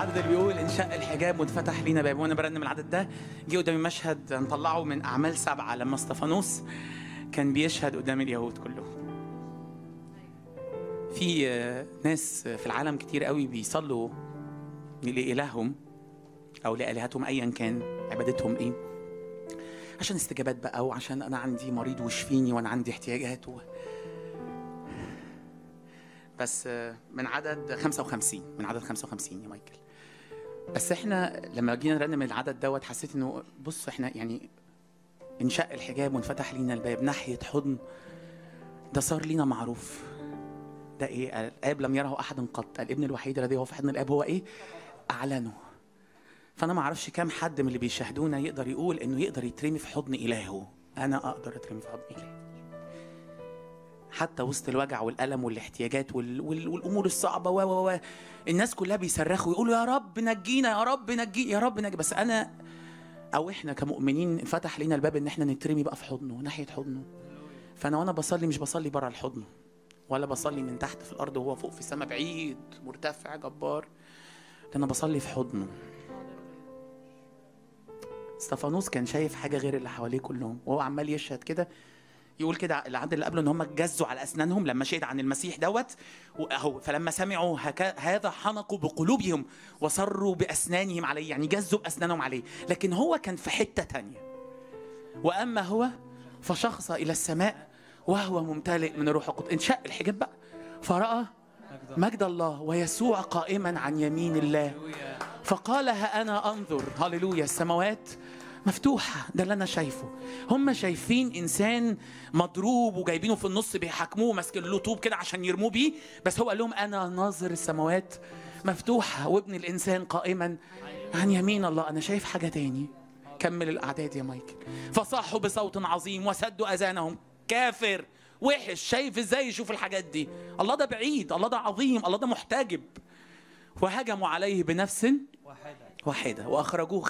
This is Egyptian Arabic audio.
العدد اللي بيقول انشق الحجاب واتفتح لينا باب وانا برنم العدد ده جه قدامي مشهد نطلعه من اعمال سبعه لما استفانوس كان بيشهد قدام اليهود كلهم في آه، ناس في العالم كتير قوي بيصلوا لإلههم أو لآلهتهم أيا كان عبادتهم إيه عشان استجابات بقى وعشان أنا عندي مريض وشفيني وأنا عندي احتياجات و... بس آه، من عدد 55 من عدد 55 يا مايكل بس احنا لما جينا نرنم العدد دوت حسيت انه بص احنا يعني انشق الحجاب وانفتح لينا الباب ناحيه حضن ده صار لينا معروف ده ايه الاب لم يره احد قط الابن الوحيد الذي هو في حضن الاب هو ايه اعلنه فانا ما اعرفش كام حد من اللي بيشاهدونا يقدر يقول انه يقدر يترمي في حضن الهه انا اقدر اترمي في حضن الهي حتى وسط الوجع والالم والاحتياجات وال... وال... والامور الصعبه و و و الناس كلها بيصرخوا يقولوا يا رب نجينا يا رب نجي يا رب نجي بس انا او احنا كمؤمنين فتح لينا الباب ان احنا نترمي بقى في حضنه ناحيه حضنه فانا وانا بصلي مش بصلي بره الحضن ولا بصلي من تحت في الارض وهو فوق في السماء بعيد مرتفع جبار ده انا بصلي في حضنه استفانوس كان شايف حاجه غير اللي حواليه كلهم وهو عمال يشهد كده يقول كده العدد اللي قبله ان هم جزوا على اسنانهم لما شهد عن المسيح دوت واهو فلما سمعوا هكا هذا حنقوا بقلوبهم وصروا باسنانهم عليه يعني جزوا باسنانهم عليه لكن هو كان في حته تانية واما هو فشخص الى السماء وهو ممتلئ من الروح القدس انشق الحجاب بقى فراى مجد الله ويسوع قائما عن يمين الله فقال ها انا انظر هللويا السماوات مفتوحة ده اللي أنا شايفه هم شايفين إنسان مضروب وجايبينه في النص بيحاكموه ماسكين له طوب كده عشان يرموه بيه بس هو قال لهم أنا ناظر السماوات مفتوحة وابن الإنسان قائما عن يمين الله أنا شايف حاجة تاني كمل الأعداد يا مايكل فصاحوا بصوت عظيم وسدوا أذانهم كافر وحش شايف ازاي يشوف الحاجات دي الله ده بعيد الله ده عظيم الله ده محتجب وهجموا عليه بنفس واحدة وأخرجوه